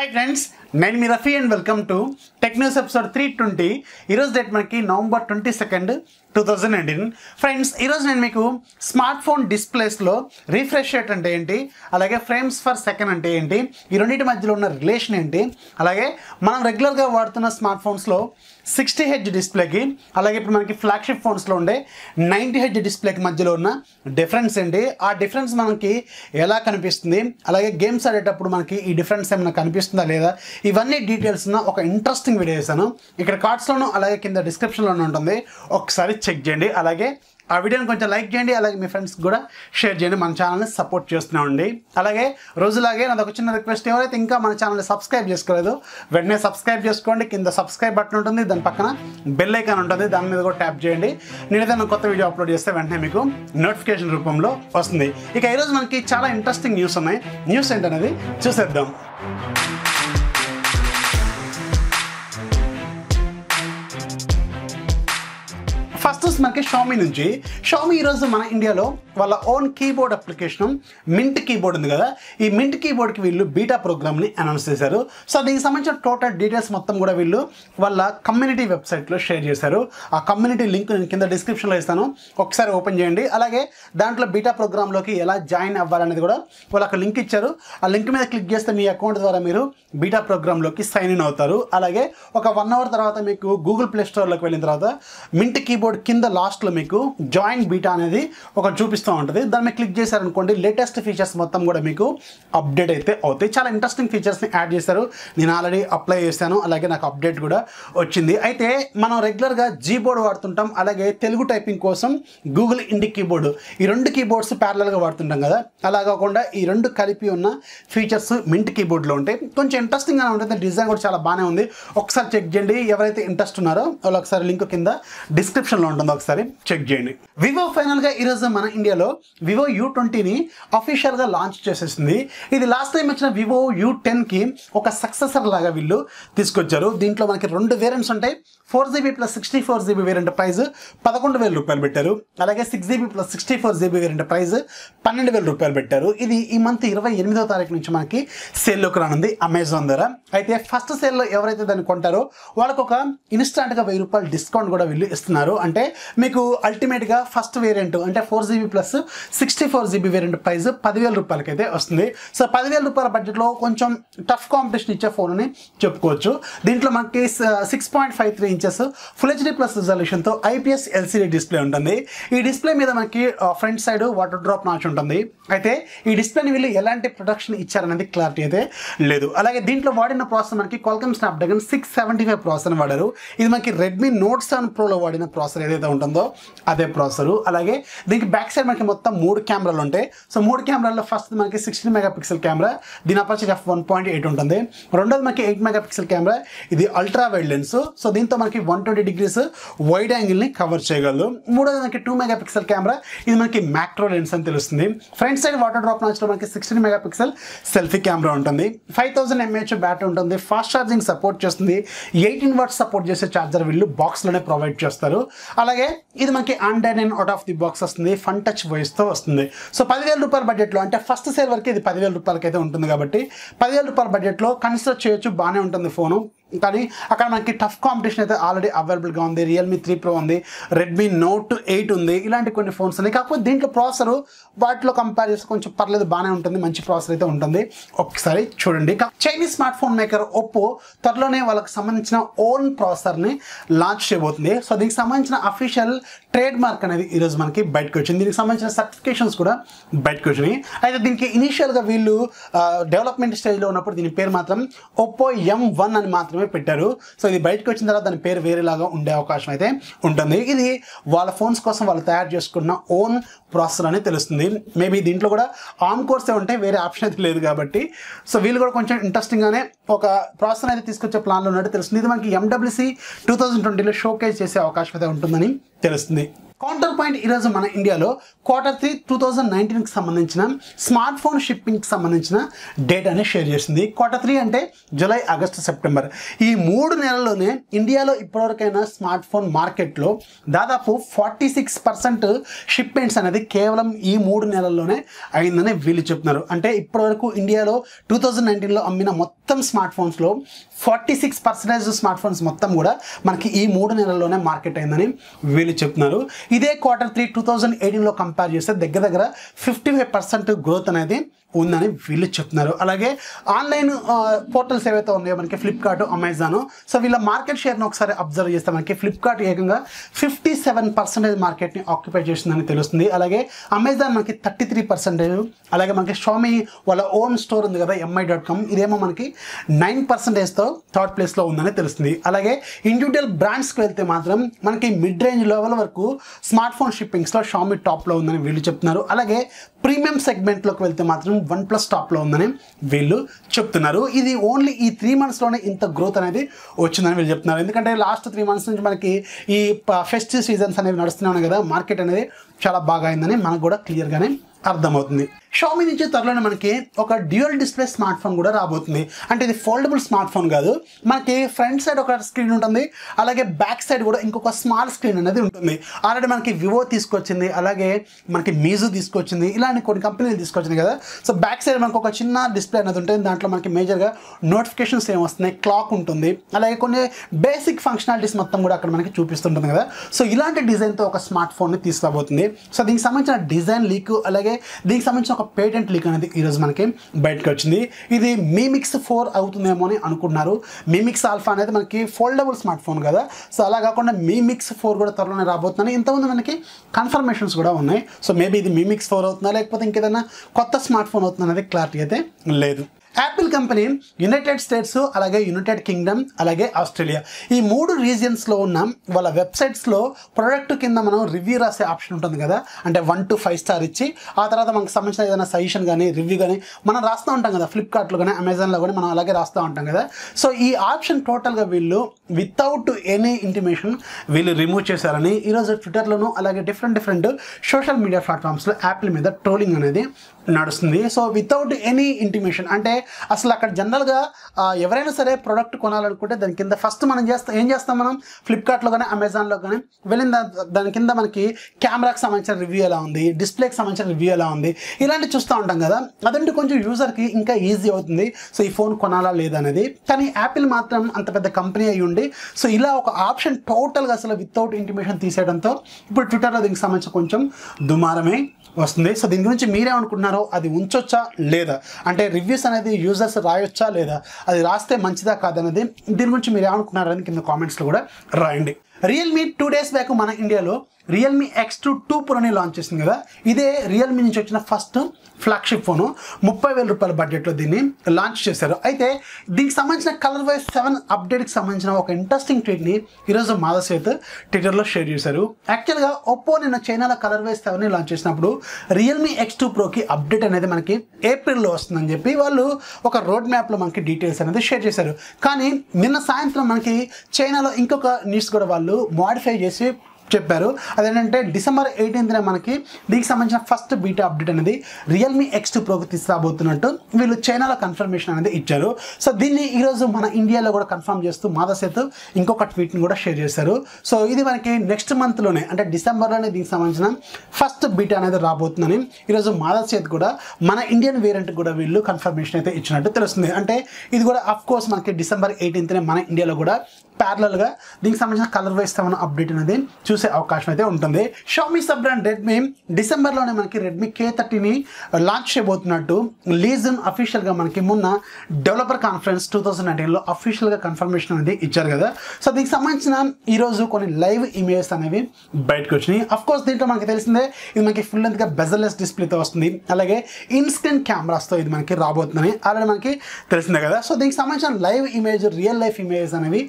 hi friends నేను మీ Rafi and welcome to tech news episode three twenty ఈరోజు date మనకి November twenty second two thousand nineteen friends ఈరోజు నేను మీకు స్మార్ట్ ఫోన్ డిస్ప్లేస్లో రిఫ్రెష్ రేట్ అంటే ఏంటి అలాగే ఫ్రేమ్స్ ఫర్ సెకండ్ అంటే ఏంటి ఈ రెండింటి మధ్యలో ఉన్న రిలేషన్ ఏంటి అలాగే మనం రెగ్యులర్గా వాడుతున్న స్మార్ట్ ఫోన్స్లో సిక్స్టీ హెచ్ డిస్ప్లేకి అలాగే ఇప్పుడు మనకి ఫ్లాగ్షిప్ ఫోన్స్లో ఉండే నైంటీ హెచ్ డిస్ప్లేకి మధ్యలో ఉన్న డిఫరెన్స్ ఏంటి ఆ డిఫరెన్స్ మనకి ఎలా కనిపిస్తుంది అలాగే గేమ్స్ ఆడేటప్పుడు మనకి ఈ డిఫరెన్స్ ఏమైనా కనిపిస్తుందా లేదా ఇవన్నీ డీటెయిల్స్ ఉన్న ఒక ఇంట్రెస్టింగ్ వీడియో చేశాను ఇక్కడ కార్డ్స్లోను అలాగే కింద డిస్క్రిప్షన్లోనూ ఉంటుంది ఒకసారి చెక్ చేయండి అలాగే ఆ వీడియోని కొంచెం లైక్ చేయండి అలాగే మీ ఫ్రెండ్స్ కూడా షేర్ చేయండి మన ఛానల్ని సపోర్ట్ చేస్తున్నామండి అలాగే రోజులాగే నాది ఒక చిన్న రిక్వెస్ట్ ఎవరైతే ఇంకా మన ఛానల్ని సబ్స్క్రైబ్ చేసుకోలేదు వెంటనే సబ్స్క్రైబ్ చేసుకోండి కింద సబ్స్క్రైబ్ బటన్ ఉంటుంది దాని పక్కన బెల్ ఐకాన్ ఉంటుంది దాని మీద కూడా ట్యాప్ చేయండి నేను ఏదైనా కొత్త వీడియో అప్లోడ్ చేస్తే వెంటనే మీకు నోటిఫికేషన్ రూపంలో వస్తుంది ఇక ఈరోజు మనకి చాలా ఇంట్రెస్టింగ్ న్యూస్ ఉన్నాయి న్యూస్ ఏంటనేది చూసేద్దాం ఫస్ట్ మనకి షామీ నుంచి షామీ ఈరోజు మన ఇండియాలో వాళ్ళ own keyboard application Mint keyboard ఉంది కదా ఈ మింట్ కీబోర్డ్కి వీళ్ళు బీటా ప్రోగ్రామ్ని అనౌన్స్ చేశారు సో దీనికి సంబంధించిన టోటల్ డీటెయిల్స్ మొత్తం కూడా వీళ్ళు వాళ్ళ కమ్యూనిటీ వెబ్సైట్లో షేర్ చేశారు ఆ కమ్యూనిటీ లింక్ నేను కింద డిస్క్రిప్షన్లో ఇస్తాను ఒకసారి ఓపెన్ చేయండి అలాగే దాంట్లో బీటా ప్రోగ్రాంలోకి ఎలా జాయిన్ అవ్వాలనేది కూడా వాళ్ళు ఒక లింక్ ఇచ్చారు ఆ లింక్ మీద క్లిక్ చేస్తే మీ అకౌంట్ ద్వారా మీరు బీటా ప్రోగ్రాంలోకి సైన్ ఇన్ అవుతారు అలాగే ఒక వన్ అవర్ తర్వాత మీకు గూగుల్ ప్లే స్టోర్లోకి వెళ్ళిన తర్వాత మింట్ కీబోర్డ్ కింద లాస్ట్లో మీకు జాయిన్ బీటా అనేది ఒక చూపిస్తూ ఉంటుంది దాన్ని మీద క్లిక్ చేశారనుకోండి లేటెస్ట్ ఫీచర్స్ మొత్తం కూడా మీకు అప్డేట్ అయితే అవుతాయి చాలా ఇంట్రెస్టింగ్ ఫీచర్స్ని యాడ్ చేశారు నేను ఆల్రెడీ అప్లై చేశాను అలాగే నాకు అప్డేట్ కూడా వచ్చింది అయితే మనం రెగ్యులర్గా జీ బోర్డ్ వాడుతుంటాం అలాగే తెలుగు టైపింగ్ కోసం గూగుల్ ఇండి కీబోర్డ్ ఈ రెండు కీబోర్డ్స్ ప్యారలల్గా వాడుతుంటాం కదా అలా కాకుండా ఈ రెండు కలిపి ఉన్న ఫీచర్స్ మింట్ కీబోర్డ్లో ఉంటాయి కొంచెం ఇంట్రెస్టింగ్గా ఉంటుంది డిజైన్ కూడా చాలా బాగానే ఉంది ఒకసారి చెక్ చేయండి ఎవరైతే ఇంట్రెస్ట్ ఉన్నారో వాళ్ళు ఒకసారి లింక్ కింద డిస్క్రిప్షన్లో ఉంటుందో ఒకసారి చెక్ చేయండి వివో ఫైనల్గా ఈరోజు మన ఇండియాలో వివో యూ ట్వంటీని అఫీషియల్గా లాంచ్ చేసేసింది ఇది లాస్ట్ టైం వచ్చిన వివో యూ టెన్కి ఒక సక్సెసర్ లాగా వీళ్ళు తీసుకొచ్చారు దీంట్లో మనకి రెండు వేరియంట్స్ ఉంటాయి four GB plus sixty four GB variant price పదకొండు వేల రూపాయలు పెట్టారు అలాగే six GB plus sixty four GB variant price పన్నెండు వేల రూపాయలు పెట్టారు ఇది ఈ మంత్ ఇరవై ఎనిమిదో తారీఖు నుంచి మనకి సేల్లోకి రానుంది అమెజాన్ ద్వారా అయితే ఫస్ట్ సేల్లో ఎవరైతే దాన్ని కొంటారో వాళ్ళకు ఒక ఇన్స్టాంట్గా వెయ్యి రూపాయలు డిస్కౌంట్ కూడా వీళ్ళు ఇస్తున్నారు అంటే మీకు అల్టిమేట్గా ఫస్ట్ వేరియంట్ అంటే four GB plus sixty four GB variant price పదివేల రూపాయలకైతే వస్తుంది సో పదివేల రూపాయల బడ్జెట్లో కొంచెం టఫ్ కాంపిటీషన్ ఇచ్చే ఫోన్ అని చెప్పుకోవచ్చు దీంట్లో మనకి six point five three inches full HD plus రిజల్యూషన్తో ఐపీఎస్ ఎల్సీడీ డిస్ప్లే ఉంటుంది ఈ డిస్ప్లే మీద మనకి front side water drop notch ఉంటుంది అయితే ఈ డిస్ప్లేని వీళ్ళు ఎలాంటి ప్రొటెక్షన్ ఇచ్చారనేది క్లారిటీ అయితే లేదు అలాగే దీంట్లో వాడిన ప్రాసెసర్ మనకి Qualcomm Snapdragon six seventy five processor వాడారు ఇది మనకి రెడ్మీ నోట్ సెవెన్ ప్రోలో వాడిన ప్రాసెసర్ ఏదైతే ఉంటుందో అదే ప్రాసెసర్ అలాగే దీనికి బ్యాక్ సైడ్ మనకి మొత్తం మూడు కెమెరాలు ఉంటాయి సో మూడు కెమెరాల్లో ఫస్ట్ మనకి సిక్స్టీన్ మెగా పిక్సెల్ కెమెరా దీని aperture f one point eight ఉంటుంది రెండోది మనకి ఎయిట్ మెగా పిక్సెల్ కెమెరా ఇది అల్ట్రా వైడ్ లెన్స్ సో దీంతో మనకి వన్ ట్వంటీ డిగ్రీస్ వైడ్ యాంగిల్ని కవర్ చేయగలదు మూడోది మనకి టూ మెగా పిక్సెల్ కెమెరా ఇది మనకి మ్యాక్రో లెన్స్ అని తెలుస్తుంది ఫ్రంట్ సైడ్ వాటర్ డ్రాప్ నాచ్లో మనకి sixteen megapixel selfie camera ఉంటుంది ఫైవ్ థౌసండ్ ఎంఏహెచ్ బ్యాటరీ ఉంటుంది ఫాస్ట్ ఛార్జింగ్ సపోర్ట్ చేస్తుంది ఎయిటీన్ వాట్స్ సపోర్ట్ చేసే ఛార్జర్ వీళ్ళు బాక్స్లోనే ప్రొవైడ్ చేస్తారు అలాగే ఇది మనకి Android and out of the box వస్తుంది ఫన్ టచ్ వాయిస్తో వస్తుంది సో పదివేల రూపాయల బడ్జెట్లో అంటే ఫస్ట్ సేల్ వరకు ఇది పదివేల రూపాయలకి అయితే ఉంటుంది కాబట్టి పదివేల రూపాయల బడ్జెట్లో కన్సిడర్ చేయొచ్చు బాగానే ఉంటుంది ఫోను కానీ అక్కడ మనకి టఫ్ కాంపిటీషన్ అయితే ఆల్రెడీ అవైలబుల్గా ఉంది రియల్మీ త్రీ ప్రో ఉంది రెడ్మీ నోట్ ఎయిట్ ఉంది ఇలాంటి కొన్ని ఫోన్స్ ఉన్నాయి కాకపోతే దీంట్లో ప్రాసెసర్ వాటిలో కంపేర్ చేస్తే కొంచెం పర్లేదు బాగానే ఉంటుంది మంచి ప్రాసెసర్ అయితే ఉంటుంది ఒకసారి చూడండి Chinese smartphone maker Oppo త్వరలోనే వాళ్ళకి సంబంధించిన ఓన్ ప్రాసెసర్ని లాంచ్ చేయబోతుంది సో దీనికి సంబంధించిన అఫీషియల్ ట్రేడ్ మార్క్ అనేది ఈరోజు మనకి బయటకు వచ్చింది దీనికి సంబంధించిన సర్టిఫికేషన్స్ కూడా బయటకు వచ్చినాయి అయితే దీనికి ఇనీషియల్గా వీళ్ళు డెవలప్మెంట్ స్టేజ్లో ఉన్నప్పుడు దీని పేరు మాత్రం ఒప్పో ఎం వన్ అని మాత్రమే పెట్టారు సో ఇది బయటకు వచ్చిన తర్వాత దాని పేరు వేరేలాగా ఉండే అవకాశం అయితే ఉంటుంది ఇది వాళ్ళ ఫోన్స్ కోసం వాళ్ళు తయారు చేసుకున్న ఓన్ ప్రాసెసర్ అని తెలుస్తుంది మేబీ దీంట్లో కూడా ఆన్ కోర్సే ఉంటే వేరే ఆప్షన్ అయితే లేదు కాబట్టి సో వీళ్ళు కూడా కొంచెం ఇంట్రెస్టింగ్గానే ఒక ప్రాసెసర్ అయితే తీసుకొచ్చే ప్లాన్లో ఉన్నట్టు తెలుస్తుంది ఇది మనకి ఎండబ్ల్యూసీ టూ థౌజండ్ ట్వంటీలో షోకేజ్ చేసే అవకాశం అయితే ఉంటుందని తెలుస్తుంది కౌంటర్ పాయింట్ ఈరోజు మన ఇండియాలో క్వార్టర్ త్రీ టూ థౌజండ్ నైన్టీన్కి సంబంధించిన స్మార్ట్ ఫోన్ షిప్పింగ్కి సంబంధించిన డేటాని షేర్ చేసింది క్వార్టర్ త్రీ అంటే జూలై ఆగస్టు సెప్టెంబర్ ఈ మూడు నెలల్లోనే ఇండియాలో ఇప్పటివరకైనా స్మార్ట్ ఫోన్ మార్కెట్లో దాదాపు ఫార్టీ సిక్స్ పర్సెంట్ షిప్మెంట్స్ అనేది కేవలం ఈ మూడు నెలల్లోనే అయిందని వీళ్ళు చెప్తున్నారు అంటే ఇప్పటివరకు ఇండియాలో టూ థౌజండ్ నైన్టీన్లో అమ్మిన మొత్తం స్మార్ట్ ఫోన్స్లో forty six percentage smartphones మొత్తం కూడా మనకి ఈ మూడు నెలల్లోనే మార్కెట్ అయిందని వీళ్ళు చెప్తున్నారు ఇదే క్వార్టర్ త్రీ టూ థౌజండ్ ఎయిటీన్లో కంపేర్ చేస్తే దగ్గర దగ్గర ఫిఫ్టీ ఫైవ్ పర్సెంట్ గ్రోత్ అనేది ఉందని వీళ్ళు చెప్తున్నారు అలాగే ఆన్లైన్ పోర్టల్స్ ఏవైతే ఉన్నాయో మనకి ఫ్లిప్కార్ట్ అమెజాన్ సో వీళ్ళ మార్కెట్ షేర్ని ఒకసారి అబ్జర్వ్ చేస్తే మనకి ఫ్లిప్కార్ట్ ఏకంగా ఫిఫ్టీ సెవెన్ పర్సెంటేజ్ మార్కెట్ని ఆక్యుపై చేస్తుందని తెలుస్తుంది అలాగే అమెజాన్ మనకి థర్టీ త్రీ పర్సెంటేజ్ అలాగే మనకి షామీ వాళ్ళ ఓన్ స్టోర్ ఉంది కదా ఎంఐ డాట్ కామ్ ఇదేమో మనకి నైన్ పర్సెంటేజ్తో థర్డ్ ప్లేస్లో ఉందని తెలుస్తుంది అలాగే ఇండివిజువల్ బ్రాండ్స్కి వెళ్తే మాత్రం మనకి మిడ్ రేంజ్ లెవెల్ వరకు స్మార్ట్ ఫోన్ షిప్పింగ్స్లో షామీ టాప్లో ఉందని వీళ్ళు చెప్తున్నారు అలాగే ప్రీమియం సెగ్మెంట్లోకి వెళ్తే మాత్రం వన్ ప్లస్ టాప్లో ఉందని వీళ్ళు చెప్తున్నారు ఇది ఓన్లీ ఈ త్రీ మంత్స్లోనే ఇంత గ్రోత్ అనేది వచ్చిందని వీళ్ళు చెప్తున్నారు ఎందుకంటే లాస్ట్ త్రీ మంత్స్ నుంచి మనకి ఈ ఫెస్టివ్ సీజన్స్ అనేవి నడుస్తూనే ఉన్నాయి కదా మార్కెట్ అనేది చాలా బాగా అయిందని మనకు కూడా క్లియర్గానే అర్థమవుతుంది షామీ నుంచి త్వరలోనే మనకి ఒక డ్యూయల్ డిస్ప్లే స్మార్ట్ ఫోన్ కూడా రాబోతుంది అంటే ఇది ఫోల్డబుల్ స్మార్ట్ ఫోన్ కాదు మనకి ఫ్రంట్ సైడ్ ఒక స్క్రీన్ ఉంటుంది అలాగే బ్యాక్ సైడ్ కూడా ఇంకొక స్మాల్ స్క్రీన్ అనేది ఉంటుంది ఆల్రెడీ మనకి వివో తీసుకొచ్చింది అలాగే మనకి మీజు తీసుకొచ్చింది ఇలాంటి కొన్ని కంపెనీలు తీసుకొచ్చింది కదా సో బ్యాక్ సైడ్ మనకు ఒక చిన్న డిస్ప్లే అనేది ఉంటుంది దాంట్లో మనకి మేజర్గా నోటిఫికేషన్స్ ఏం వస్తున్నాయి క్లాక్ ఉంటుంది అలాగే కొన్ని బేసిక్ ఫంక్షనాలిటీస్ మొత్తం కూడా అక్కడ మనకి చూపిస్తుంటుంది కదా సో ఇలాంటి డిజైన్తో ఒక స్మార్ట్ ఫోన్ని తీసుకురాబోతుంది సో దీనికి సంబంధించిన డిజైన్ లీక్ అలాగే దీనికి సంబంధించిన ఒక పేటెంట్ లీక్ అనేది ఈరోజు మనకి బయటకు వచ్చింది ఇది మీమిక్స్ ఫోర్ అవుతుందేమో అని అనుకుంటున్నారు మీమిక్స్ ఆల్ఫా అనేది మనకి ఫోల్డబుల్ స్మార్ట్ ఫోన్ కదా సో అలా కాకుండా మీమిక్స్ ఫోర్ కూడా త్వరలోనే రాబోతుందని ఇంతకుముందు మనకి కన్ఫర్మేషన్స్ కూడా ఉన్నాయి సో మేబీ ఇది మీమిక్స్ ఫోర్ అవుతుందా లేకపోతే ఇంకేదైనా కొత్త స్మార్ట్ ఫోన్ అవుతుందా అనేది క్లారిటీ అయితే లేదు యాపిల్ కంపెనీ యునైటెడ్ స్టేట్స్ అలాగే యునైటెడ్ కింగ్డమ్ అలాగే ఆస్ట్రేలియా ఈ మూడు రీజియన్స్లో ఉన్న వాళ్ళ వెబ్సైట్స్లో ప్రోడక్ట్ కింద మనం రివ్యూ రాసే ఆప్షన్ ఉంటుంది కదా అంటే వన్ టు ఫైవ్ స్టార్ ఇచ్చి ఆ తర్వాత మనకు సంబంధించిన ఏదైనా సజెషన్ కానీ రివ్యూ కానీ మనం రాస్తూ ఉంటాం కదా ఫ్లిప్కార్ట్లో కానీ అమెజాన్లో కానీ మనం అలాగే రాస్తూ ఉంటాం కదా సో ఈ ఆప్షన్ టోటల్గా వీళ్ళు వితౌట్ ఎనీ ఇంటిమేషన్ వీళ్ళు రిమూవ్ చేశారని ఈరోజు ట్విట్టర్లోను అలాగే డిఫరెంట్ డిఫరెంట్ సోషల్ మీడియా ప్లాట్ఫామ్స్లో యాపిల్ మీద ట్రోలింగ్ అనేది నడుస్తుంది సో వితౌట్ ఎనీ ఇంటిమేషన్ అంటే అసలు అక్కడ జనరల్గా ఆ, ఎవరైనా సరే ప్రోడక్ట్ కొనాలనుకుంటే దాని కింద ఫస్ట్ మనం చేస్తాం ఏం చేస్తాం మనం ఫ్లిప్కార్ట్లో కానీ అమెజాన్లో కానీ వెళ్ళిన దా- దాని కింద మనకి కెమెరాకి సంబంధించిన రివ్యూ ఎలా ఉంది డిస్ప్లేకి సంబంధించిన రివ్యూ ఎలా ఉంది ఇలాంటివి చూస్తూ ఉంటాం కదా అదంటే కొంచెం యూజర్కి ఇంకా ఈజీ అవుతుంది సో ఈ ఫోన్ కొనాలా లేదా అనేది కానీ యాపిల్ మాత్రం అంత పెద్ద కంపెనీ అయి ఉండి సో ఇలా ఒక ఆప్షన్ టోటల్గా అసలు వితౌట్ ఇంటిమేషన్ తీసేయడంతో ఇప్పుడు ట్విట్టర్లో దీనికి సంబంధించి కొంచెం దుమారమే వస్తుంది సో దీని గురించి మీరేమనుకుంటున్నారో అది ఉంచొచ్చా లేదా అంటే రివ్యూస్ అనేది యూజర్స్ రాయొచ్చా లేదా అది రాస్తే మంచిదా కాదనేది దీని గురించి మీరు ఏమనుకున్నారని కింద కామెంట్స్లో కూడా రాయండి రియల్మీ టూ డేస్ బ్యాక్ మన ఇండియాలో రియల్మీ ఎక్స్ టూ టూ ప్రోని లాంచ్ చేసింది కదా ఇదే రియల్మీ నుంచి వచ్చిన ఫస్ట్ ఫ్లాగ్షిప్ ఫోను ముప్పై వేల రూపాయల బడ్జెట్లో దీన్ని లాంచ్ చేశారు అయితే దీనికి సంబంధించిన కలర్ వైజ్ సెవెన్ అప్డేట్కి సంబంధించిన ఒక ఇంట్రెస్టింగ్ ట్వీట్ని ఈరోజు మాధవ్ సేత్ ట్విట్టర్లో షేర్ చేశారు యాక్చువల్గా ఒప్పో నిన్న చైనాలో కలర్ వైజ్ సెవెన్ని లాంచ్ చేసినప్పుడు రియల్మీ ఎక్స్ టూ ప్రోకి అప్డేట్ అనేది మనకి ఏప్రిల్లో వస్తుందని చెప్పి వాళ్ళు ఒక రోడ్ మ్యాప్లో మనకి డీటెయిల్స్ అనేది షేర్ చేశారు కానీ నిన్న సాయంత్రం మనకి చైనాలో ఇంకొక న్యూస్ కూడా వాళ్ళు మోడిఫై చేసి చెప్పారు అదేంటంటే డిసెంబర్ ఎయిటీన్త్న మనకి దీనికి సంబంధించిన ఫస్ట్ బీటా అప్డేట్ అనేది రియల్మీ ఎక్స్ టూ ప్రోకి తీసుకురాబోతున్నట్టు వీళ్ళు చైనాలో కన్ఫర్మేషన్ అనేది ఇచ్చారు సో దీన్ని ఈరోజు మన ఇండియాలో కూడా కన్ఫర్మ్ చేస్తూ మాదసేత్ ఇంకొక ట్వీట్ని కూడా షేర్ చేశారు సో ఇది మనకి నెక్స్ట్ మంత్లోనే అంటే డిసెంబర్లోనే దీనికి సంబంధించిన ఫస్ట్ బీటా అనేది రాబోతుందని ఈరోజు మాదసేత్ కూడా మన ఇండియన్ వేరియంట్ కూడా వీళ్ళు కన్ఫర్మేషన్ అయితే ఇచ్చినట్టు తెలుస్తుంది అంటే ఇది కూడా అఫ్ కోర్స్ మనకి డిసెంబర్ ఎయిటీన్త్నే మన ఇండియాలో కూడా ప్యారలల్గా దీనికి సంబంధించిన కలర్ వైస్ సెవెన్ అప్డేట్ అనేది చూసే అవకాశం అయితే ఉంటుంది షామీ సబ్ బ్రాండ్ రెడ్మీ డిసెంబర్లోనే మనకి రెడ్మీ కే థర్టీని లాంచ్ చేయబోతున్నట్టు లీజన్ అఫీషియల్గా మనకి మొన్న డెవలపర్ కాన్ఫరెన్స్ టూ థౌసండ్ నైన్టీన్లో అఫీషియల్గా కన్ఫర్మేషన్ అనేది ఇచ్చారు కదా సో దీనికి సంబంధించిన ఈరోజు కొన్ని లైవ్ ఇమేజెస్ అనేవి బయటకు వచ్చినాయి అఫ్ కోర్స్ దీంట్లో మనకి తెలిసిందే ఇది మనకి ఫుల్ లెంత్గా బెజర్లెస్ డిస్ప్లేతో వస్తుంది అలాగే ఇన్స్టెంట్ కెమెరాస్తో ఇది మనకి రాబోతుందని ఆల్రెడీ మనకి తెలిసిందే కదా సో దీనికి సంబంధించిన live image real life images అనేవి ఈరోజు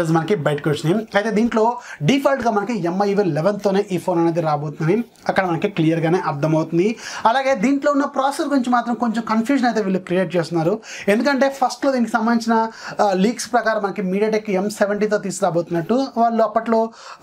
ఈరోజు మనకి బయటకు వచ్చినాయి అయితే దీంట్లో డిఫాల్ట్గా మనకి ఎంఐవి లెవెన్తోనే ఈ ఫోన్ అనేది రాబోతుంది అక్కడ మనకి క్లియర్గానే అర్థమవుతుంది అలాగే దీంట్లో ఉన్న ప్రాసెసర్ గురించి మాత్రం కొంచెం కన్ఫ్యూజన్ అయితే వీళ్ళు క్రియేట్ చేస్తున్నారు ఎందుకంటే ఫస్ట్లో దీనికి సంబంధించిన లీక్స్ ప్రకారం మనకి మీడియాటెక్ ఎం సెవెంటీతో తీసుకురాబోతున్నట్టు వాళ్ళు అప్పట్లో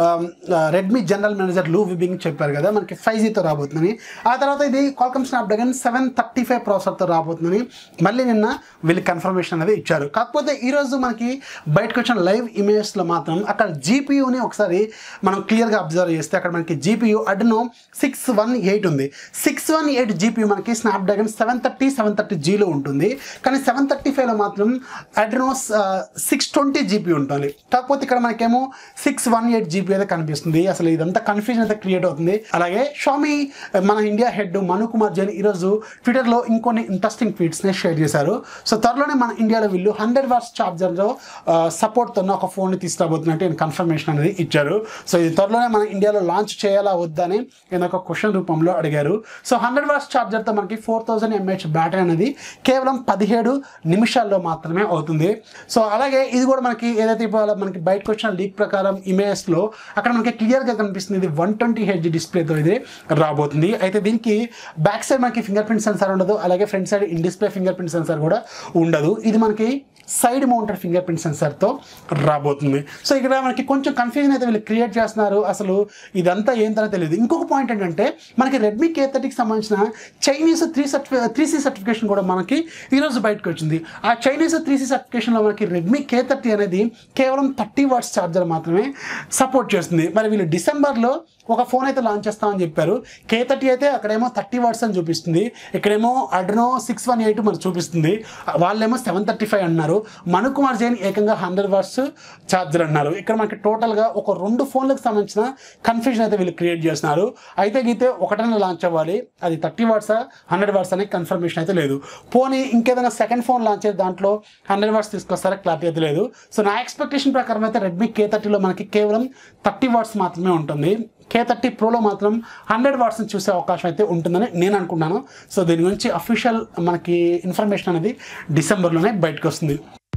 రెడ్మీ జనరల్ మేనేజర్ లూ విబింగ్ చెప్పారు కదా మనకి ఫైవ్ జీతో రాబోతుందని ఆ తర్వాత ఇది Qualcomm Snapdragon seven thirty five ప్రాసెసర్తో రాబోతుందని మళ్ళీ నిన్న వీళ్ళు కన్ఫర్మేషన్ అనేది ఇచ్చారు కాకపోతే ఈరోజు మనకి బయటకు వచ్చిన లైవ్ ఇమేజ్లో మాత్రం అక్కడ జీపీయూని ఒకసారి మనం క్లియర్గా అబ్జర్వ్ చేస్తే అక్కడ మనకి GPU Adreno six one eight ఉంది సిక్స్ వన్ ఎయిట్ జీపీయూ మనకి Snapdragon seven thirty seven thirty జీలో ఉంటుంది కానీ సెవెన్ థర్టీ ఫైవ్లో మాత్రం అడ్నో సిక్స్ ట్వంటీ జీపీ ఉంటుంది కాకపోతే ఇక్కడ మనకేమో సిక్స్ వన్ ఎయిట్ జీబీ అయితే కనిపిస్తుంది అసలు ఇదంతా కన్ఫ్యూజన్ అయితే క్రియేట్ అవుతుంది అలాగే షామీ మన ఇండియా హెడ్ మను కుమార్ జైన్ ఈరోజు ట్విట్టర్లో ఇంకొన్ని ఇంట్రెస్టింగ్ ట్వీట్స్ని షేర్ చేశారు సో త్వరలోనే మన ఇండియాలో వీళ్ళు హండ్రెడ్ వాట్స్ ఛార్జర్లో సపోర్ట్తో ఒక ఫోన్ని తీసుకురాబోతున్నట్టు ఈయన కన్ఫర్మేషన్ అనేది ఇచ్చారు సో ఇది త్వరలోనే మన ఇండియాలో లాంచ్ చేయాలా వద్దా అని ఈయన ఒక క్వశ్చన్ రూపంలో అడిగారు సో హండ్రెడ్ వాట్స్ ఛార్జర్తో మనకి ఫోర్ థౌజండ్ ఎంహెచ్ బ్యాటరీ అనేది కేవలం పదిహేడు నిమిషాల్లో మాత్రమే అవుతుంది సో అలాగే ఇది కూడా మనకి ఏదైతే ఇవాళ మనకి బయటకు వచ్చిన లీక్ ప్రకారం ఇమేజ్లో అక్కడ మనకి క్లియర్గా కనిపిస్తుంది ఇది వన్ ట్వంటీ హెచ్ డిస్ప్లేతో ఇది రాబోతుంది అయితే దీనికి బ్యాక్ సైడ్ మనకి ఫింగర్ ప్రింట్ సెన్సార్ ఉండదు అలాగే front side in display fingerprint sensor కూడా ఉండదు ఇది మనకి సైడ్ మౌంటెడ్ ఫింగర్ ప్రింట్ సెన్సార్తో రాబోతుంది సో ఇక్కడ మనకి కొంచెం కన్ఫ్యూజన్ అయితే వీళ్ళు క్రియేట్ చేస్తున్నారు అసలు ఇదంతా ఏంటనే తెలియదు ఇంకొక పాయింట్ ఏంటంటే మనకి రెడ్మీ కే థర్టీకి సంబంధించిన చైనీస్ త్రీ సర్టిఫి త్రీ సి సర్టిఫికేషన్ కూడా మనకి ఈరోజు బయటకు వచ్చింది ఆ చైనీస్ త్రీ సి సర్టిఫికేషన్లో మనకి రెడ్మీ కే థర్టీ అనేది కేవలం థర్టీ వాట్స్ ఛార్జర్ మాత్రమే సపోర్ట్ చేస్తుంది మరి వీళ్ళు డిసెంబర్లో ఒక ఫోన్ అయితే లాంచ్ చేస్తామని చెప్పారు కే థర్టీ అయితే అక్కడేమో థర్టీ వాట్స్ అని చూపిస్తుంది ఇక్కడేమో అడ్నో సిక్స్ వన్ ఎయిట్ మరి చూపిస్తుంది వాళ్ళేమో సెవెన్ థర్టీ ఫైవ్ అన్నారు మను కుమార్ జైన్ ఏకంగా హండ్రెడ్ వాట్స్ ఛార్జర్ అన్నారు ఇక్కడ మనకి టోటల్గా ఒక రెండు ఫోన్లకు సంబంధించిన కన్ఫ్యూజన్ అయితే వీళ్ళు క్రియేట్ చేస్తున్నారు అయితే గీతే ఒకటనే లాంచ్ అవ్వాలి అది థర్టీ వాట్సా హండ్రెడ్ వాట్స్ అనే కన్ఫర్మేషన్ అయితే లేదు పోనీ ఇంకేదైనా సెకండ్ ఫోన్ లాంచ్ చేసి దాంట్లో హండ్రెడ్ వాట్స్ తీసుకొస్తారా క్లారిటీ అయితే లేదు సో నా ఎక్స్పెక్టేషన్ ప్రకారం అయితే రెడ్మీ కే థర్టీలో మనకి కేవలం థర్టీ వాట్స్ మాత్రమే ఉంటుంది కే థర్టీ ప్రోలో మాత్రం హండ్రెడ్ వాట్స్ని చూసే అవకాశం అయితే ఉంటుందని నేను అనుకుంటున్నాను సో దీని గురించి అఫీషియల్ మనకి ఇన్ఫర్మేషన్ అనేది డిసెంబర్లోనే బయటకు వస్తుంది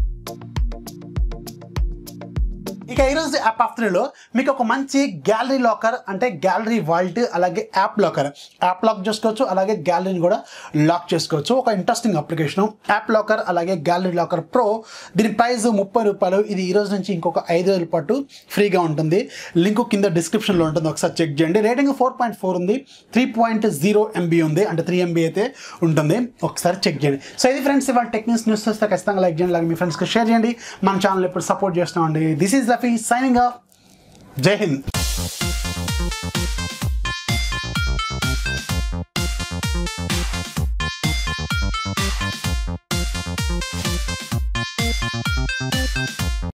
ఇక ఈరోజు యాప్ ఆఫ్ త్రీలో మీకు ఒక మంచి గ్యాలరీ లాకర్ అంటే గ్యాలరీ వాల్ట్ అలాగే యాప్ లాకర్ యాప్ లాక్ చేసుకోవచ్చు అలాగే గ్యాలరీని కూడా లాక్ చేసుకోవచ్చు ఒక ఇంట్రెస్టింగ్ అప్లికేషన్ యాప్ లాకర్ అలాగే గ్యాలరీ లాకర్ ప్రో దీని ప్రైస్ ముప్పై రూపాయలు ఇది ఈ రోజు నుంచి ఇంకొక ఐదు రోజుల పాటు ఫ్రీగా ఉంటుంది లింక్ కింద డిస్క్రిప్షన్లో ఉంటుంది ఒకసారి చెక్ చేయండి రేటింగ్ ఫోర్ పాయింట్ ఫోర్ ఉంది త్రీ పాయింట్ జీరో ఎంబీ ఉంది అంటే త్రీ ఎంబీ అయితే ఉంటుంది ఒకసారి చెక్ చేయండి సో ఇది ఫ్రెండ్స్ ఇవాళ టెక్నిక్స్ న్యూస్ వస్తే ఖచ్చితంగా లైక్ చేయండి అలాగే మీ ఫ్రెండ్స్కి షేర్ చేయండి మన ఛానల్ ఎప్పుడు సపోర్ట్ చేస్తున్నామండి this is Rafi signing off జై హింద్